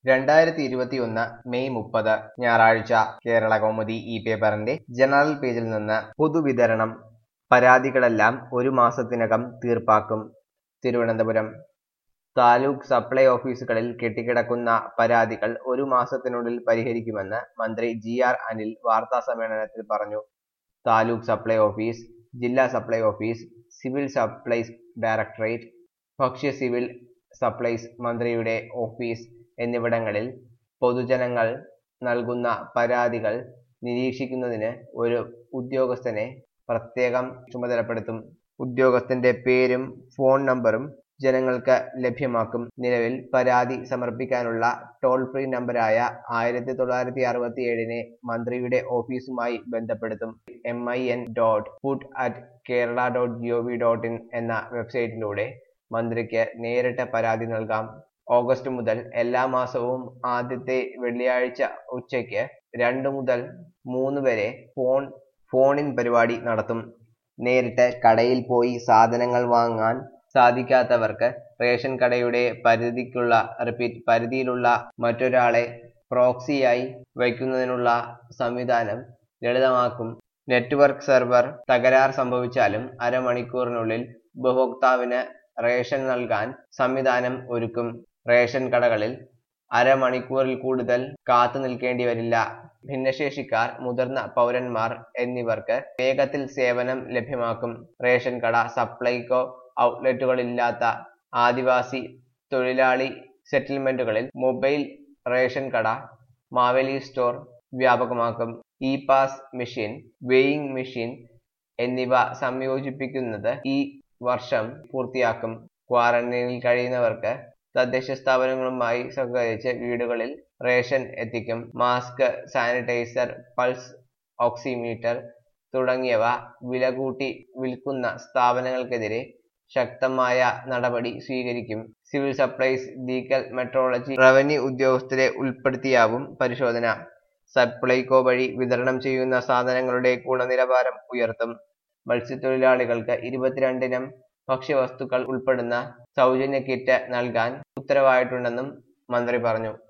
രണ്ടായിരത്തി ഇരുപത്തിയൊന്ന് മെയ് മുപ്പത് ഞായറാഴ്ച കേരള കൗമുദി ഈ പേപ്പറിന്റെ ജനറൽ പേജിൽ നിന്ന് പൊതുവിതരണം പരാതികളെല്ലാം ഒരു മാസത്തിനകം തീർപ്പാക്കും തിരുവനന്തപുരം താലൂക്ക് സപ്ലൈ ഓഫീസുകളിൽ കെട്ടിക്കിടക്കുന്ന പരാതികൾ ഒരു മാസത്തിനുള്ളിൽ പരിഹരിക്കുമെന്ന് മന്ത്രി ജി ആർ അനിൽ വാർത്താ സമ്മേളനത്തിൽ പറഞ്ഞു താലൂക്ക് സപ്ലൈ ഓഫീസ് ജില്ലാ supply office civil supplies directorate ഭക്ഷ്യ സിവിൽ സപ്ലൈസ് മന്ത്രിയുടെ ഓഫീസ് എന്നിവിടങ്ങളിൽ പൊതുജനങ്ങൾ നൽകുന്ന പരാതികൾ നിരീക്ഷിക്കുന്നതിന് ഒരു ഉദ്യോഗസ്ഥനെ പ്രത്യേകം ചുമതലപ്പെടുത്തും ഉദ്യോഗസ്ഥന്റെ പേരും ഫോൺ നമ്പറും ജനങ്ങൾക്ക് ലഭ്യമാക്കും നിലവിൽ പരാതി സമർപ്പിക്കാനുള്ള ടോൾ ഫ്രീ നമ്പറായ ആയിരത്തി തൊള്ളായിരത്തി അറുപത്തി ഏഴിനെ മന്ത്രിയുടെ ഓഫീസുമായി ബന്ധപ്പെടുത്തും M I N dot food at Kerala dot G O V dot in എന്ന വെബ്സൈറ്റിലൂടെ മന്ത്രിക്ക് നേരിട്ട് പരാതി നൽകാം ഓഗസ്റ്റ് മുതൽ എല്ലാ മാസവും ആദ്യത്തെ വെള്ളിയാഴ്ച ഉച്ചയ്ക്ക് രണ്ട് മുതൽ മൂന്ന് വരെ ഫോൺ ഫോണിൻ പരിപാടി നടത്തും നേരിട്ട് കടയിൽ പോയി സാധനങ്ങൾ വാങ്ങാൻ സാധിക്കാത്തവർക്ക് റേഷൻ കടയുടെ പരിധിക്കുള്ള റിപ്പീറ്റ് പരിധിയിലുള്ള മറ്റൊരാളെ പ്രോക്സിയായി വയ്ക്കുന്നതിനുള്ള സംവിധാനം ലളിതമാക്കും നെറ്റ്വർക്ക് സെർവർ തകരാർ സംഭവിച്ചാലും അരമണിക്കൂറിനുള്ളിൽ ഉപഭോക്താവിന് റേഷൻ നൽകാൻ സംവിധാനം ഒരുക്കും റേഷൻ കടകളിൽ അരമണിക്കൂറിൽ കൂടുതൽ കാത്തു നിൽക്കേണ്ടി വരില്ല ഭിന്നശേഷിക്കാർ മുതിർന്ന പൗരന്മാർ എന്നിവർക്ക് വേഗത്തിൽ സേവനം ലഭ്യമാക്കും റേഷൻ കട സപ്ലൈകോ ഔട്ട്ലെറ്റുകളില്ലാത്ത ആദിവാസി തൊഴിലാളി സെറ്റിൽമെന്റുകളിൽ മൊബൈൽ റേഷൻ കട മാവേലി സ്റ്റോർ വ്യാപകമാക്കും E pass machine weighing machine എന്നിവ സംയോജിപ്പിക്കുന്നത് ഈ വർഷം പൂർത്തിയാക്കും ക്വാറന്റൈനിൽ കഴിയുന്നവർക്ക് തദ്ദേശ സ്ഥാപനങ്ങളുമായി സഹകരിച്ച് വീടുകളിൽ റേഷൻ എത്തിക്കും മാസ്ക് സാനിറ്റൈസർ പൾസ് ഓക്സിമീറ്റർ തുടങ്ങിയവ വില കൂട്ടി വിൽക്കുന്ന സ്ഥാപനങ്ങൾക്കെതിരെ ശക്തമായ നടപടി സ്വീകരിക്കും civil supplies legal metrology revenue ഉദ്യോഗസ്ഥരെ ഉൾപ്പെടുത്തിയാവും പരിശോധന സപ്ലൈകോ വഴി വിതരണം ചെയ്യുന്ന സാധനങ്ങളുടെ ഗുണനിലവാരം ഉയർത്തും മത്സ്യത്തൊഴിലാളികൾക്ക് ഇരുപത്തിരണ്ടിനം ഭക്ഷ്യവസ്തുക്കൾ ഉൾപ്പെടുന്ന സൗജന്യ കിറ്റ് നൽകാൻ ഉത്തരവായിട്ടുണ്ടെന്നും മന്ത്രി പറഞ്ഞു